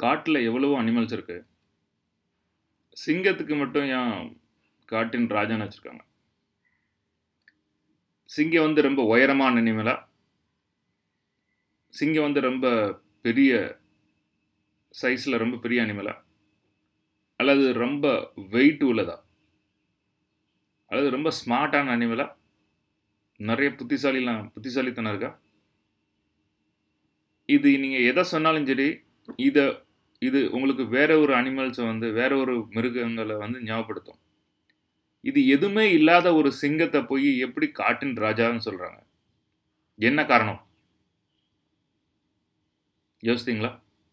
காட்டுல எவ்வளவோ அனிமல்ஸ் இருக்கு. சிங்கத்துக்கு மட்டும் ஏன் காட்டின் ராஜான்னு வச்சிருக்காங்க? சிங்கம் வந்து ரொம்ப உயரமான அனிமலா? சிங்கம் வந்து ரொம்ப பெரிய சைஸ்ல ரொம்ப பெரிய அனிமலா? அல்லது ரொம்ப வெயிட் உள்ளதா? அல்லது ரொம்ப ஸ்மார்ட்டான அனிமலா? நெறைய புத்திசாலிலாம் புத்திசாலித்தனம் இருக்கா? இது நீங்க எத சொன்னாலும் சரி, இத இது உங்களுக்கு வேற ஒரு அனிமல்ஸ வந்து வேற ஒரு மிருகங்கள வந்து ஞாபகப்படுத்தும். இது எதுவுமே இல்லாத ஒரு சிங்கத்த போய் எப்படி காட்டின் ராஜான்னு சொல்றாங்க? என்ன காரணம்? யோசித்தீங்களா?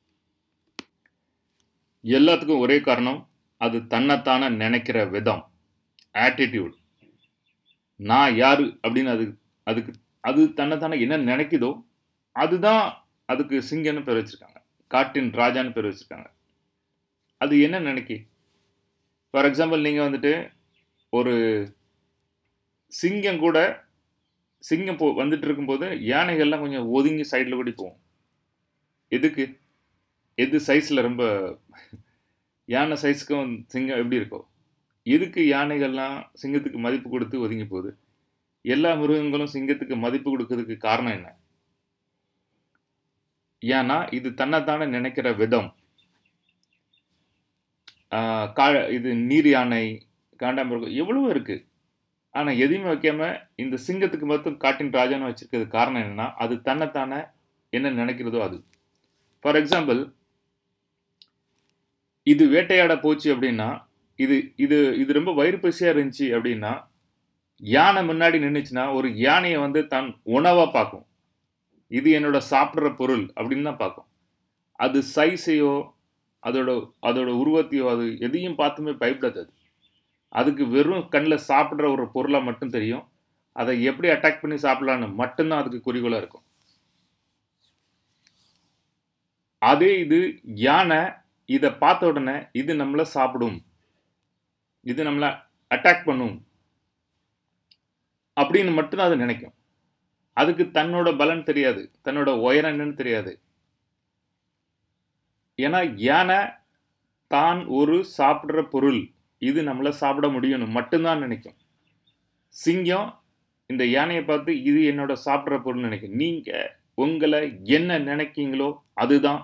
எல்லாத்துக்கும் ஒரே காரணம். அது தன்னத்தான நெனைக்கிற விதம். ஆட்டிட்யூட். நான் யாரு அப்படின்னு அது அதுக்கு அது தன்னத்தான என்ன நெனைக்குதோ, அதுதான் அதுக்கு சிங்கம்னு பேர் வச்சிருக்காங்க. காட்டின் ராஜான்னு பேர் வச்சிருக்காங்க. அது என்ன நெனைக்கி? ஃபார் எக்ஸாம்பிள் நீங்க வந்துட்டு ஒரு சிங்கம் கூட சிங்கம் போ வந்துட்டு இருக்கும்போது, யானைகள்லாம் கொஞ்சம் ஒதுங்கி சைடுல ஓடி போகும். எதுக்கு? எது சைஸ்ல ரொம்ப யானை சைஸ்க்கும் சிங்கம் எப்படி இருக்கும்? எதுக்கு யானைகள்லாம் சிங்கத்துக்கு மதிப்பு குடுத்து ஒதுங்கி போகுது? எல்லா மிருகங்களும் சிங்கத்துக்கு மதிப்பு குடுக்கறதுக்கு காரணம் என்ன? ஏன்னா, இது தன்னத்தான நெனைக்கிற விதம். ஆ கா இது நீர் யானை, காண்டாமிருகம் எவ்வளவோ இருக்கு. ஆனா எதையுமே வைக்காம இந்த சிங்கத்துக்கு மட்டும் காட்டின் ராஜான்னு வச்சிருக்கிறதுக்கு காரணம் என்னன்னா, அது தன்னத்தான என்ன நெனைக்கிறதோ அது. ஃபார் எக்ஸாம்பிள் இது வேட்டையாட போச்சு அப்படின்னா, இது இது இது ரொம்ப வயிறு பசியா இருந்துச்சு அப்படின்னா, யானை முன்னாடி நின்னுச்சுன்னா, ஒரு யானைய வந்து தன் உணவா பார்க்கும். இது என்னோட சாப்பிடுற பொருள் அப்படின்னு தான் பார்க்கும். அது சைஸையோ, அதோட அதோட உருவத்தையோ, அது எதையும் பார்த்துமே பயப்படாது அது. அதுக்கு வெறும் கண்ல சாப்பிடுற ஒரு பொருளா மட்டும் தெரியும். அத எப்படி அட்டாக் பண்ணி சாப்பிடலான்னு மட்டும் தான் அதுக்கு குறிக்கோளா இருக்கும். அதே இது யானை இத பார்த்த உடனே, இது நம்மள சாப்பிடும். இது நம்மள அட்டாக் பண்ணும். அப்படின்னு மட்டும் தான் அது நெனைக்கும். அதுக்கு தன்னோட பலன் தெரியாது. தன்னோட உயரம் என்னன்னு தெரியாது. ஏன்னா, யானை தான் ஒரு சாப்பிடுற பொருள். இது நம்மள சாப்பிட முடியும்னு மட்டும் தான் நெனைக்கும். சிங்கம் இந்த யானைய பார்த்து இது என்னோட சாப்பிடுற பொருள்னு நெனைக்கும். நீங்க உங்கள என்ன நெனைக்கீங்களோ, அதுதான்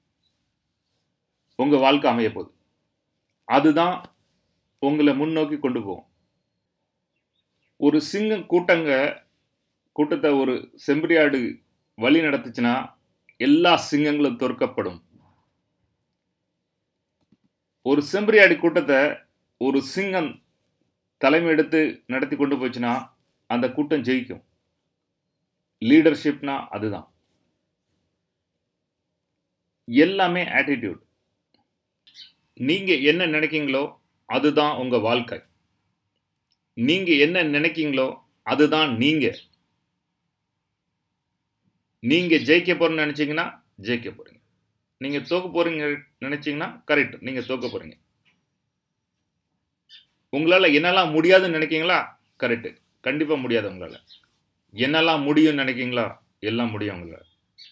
உங்க வாழ்க்கை அமையப் போகுது. அதுதான் உங்கள முன்னோக்கி கொண்டு போகும். ஒரு சிங்கம் கூட்டங்க கூட்டத்த ஒரு செம்மறியாடு வழி நடத்துச்சுன்னா, எல்லா சிங்கங்களும் தோற்கப்படும். ஒரு செம்மறியாடு கூட்டத்த ஒரு சிங்கம் தலைமை எடுத்து நடத்தி கொண்டு போச்சுன்னா, அந்த கூட்டம் ஜெயிக்கும். லீடர்ஷிப்னா அதுதான். எல்லாமே ஆட்டிட்யூட். நீங்க என்ன நெனைக்கீங்களோ, அதுதான் உங்க வாழ்க்கை. நீங்க என்ன நெனைக்கீங்களோ, அதுதான் நீங்க. நீங்க ஜெயிக்க போறேன்னு நெனைச்சீங்கன்னா, ஜெயிக்க போறீங்க. நீங்க தோக்க போறீங்க நெனைச்சீங்கன்னா, கரெக்ட். நீங்க தோக்க போறீங்க. உங்களால என்னலாம் முடியாதுன்னு நெனைக்கீங்களா? கரெக்ட். கண்டிப்பா முடியாது உங்களால. என்னலாம் முடியும்னு நெனைக்கீங்களா? எல்லாம் முடியும் உங்களால.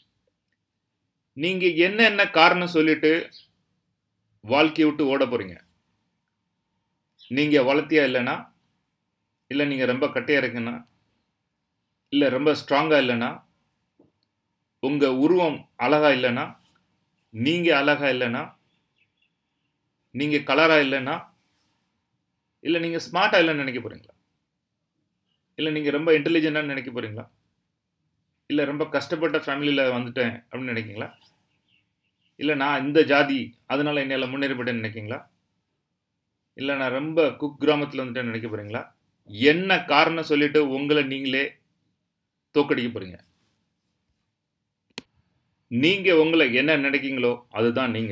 நீங்க என்ன என்ன காரணம் சொல்லிட்டு வாழ்க்கைய விட்டு ஓடப் போறீங்க? நீங்க வளர்த்தியா இல்லன்னா, இல்ல நீங்க ரொம்ப கட்டையா இருக்கீங்கன்னா, இல்ல ரொம்ப ஸ்ட்ராங்கா இல்லன்னா, உங்க உருவம் அழகா இல்லன்னா, நீங்க அழகா இல்லன்னா, நீங்க கலரா இல்லன்னா, இல்ல நீங்க ஸ்மார்ட்டா இல்லன்னு நெனைக்க போறீங்களா? இல்ல நீங்க ரொம்ப இன்டெலிஜென்ட்டான்னு நெனைக்க போறீங்களா? இல்ல ரொம்ப கஷ்டப்பட்ட ஃபேமிலில வந்துட்டேன் அப்படின்னு நெனைக்கீங்களா? இல்ல நான் இந்த ஜாதி, அதனால என்னால முன்னேற மாட்டேன்னு நெனைக்கீங்களா? இல்ல நான் ரொம்ப குக்கிராமத்துல வந்துட்டேன்னு நெனைக்க போறீங்களா? என்ன காரணம் சொல்லிட்டு உங்கள நீங்களே தோற்கடிக்க போறீங்க? நீங்க உங்கள என்ன நெனைக்கீங்களோ, அதுதான் நீங்க.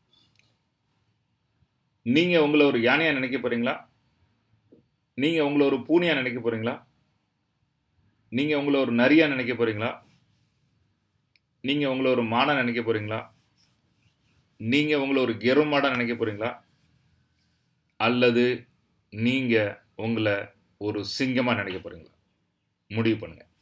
நீங்க உங்கள ஒரு யானையா நெனைக்க போறீங்களா? நீங்க உங்கள ஒரு பூனையா நெனைக்க போறீங்களா? நீங்க உங்கள ஒரு நரியா நெனைக்க போறீங்களா? நீங்க உங்கள ஒரு மானா நெனைக்க போறீங்களா? நீங்க உங்கள ஒரு எருமாடா நெனைக்க போறீங்களா? அல்லது நீங்க உங்கள ஒரு சிங்கமா நெனைக்க போறீங்களா? முடிவு பண்ணுங்க.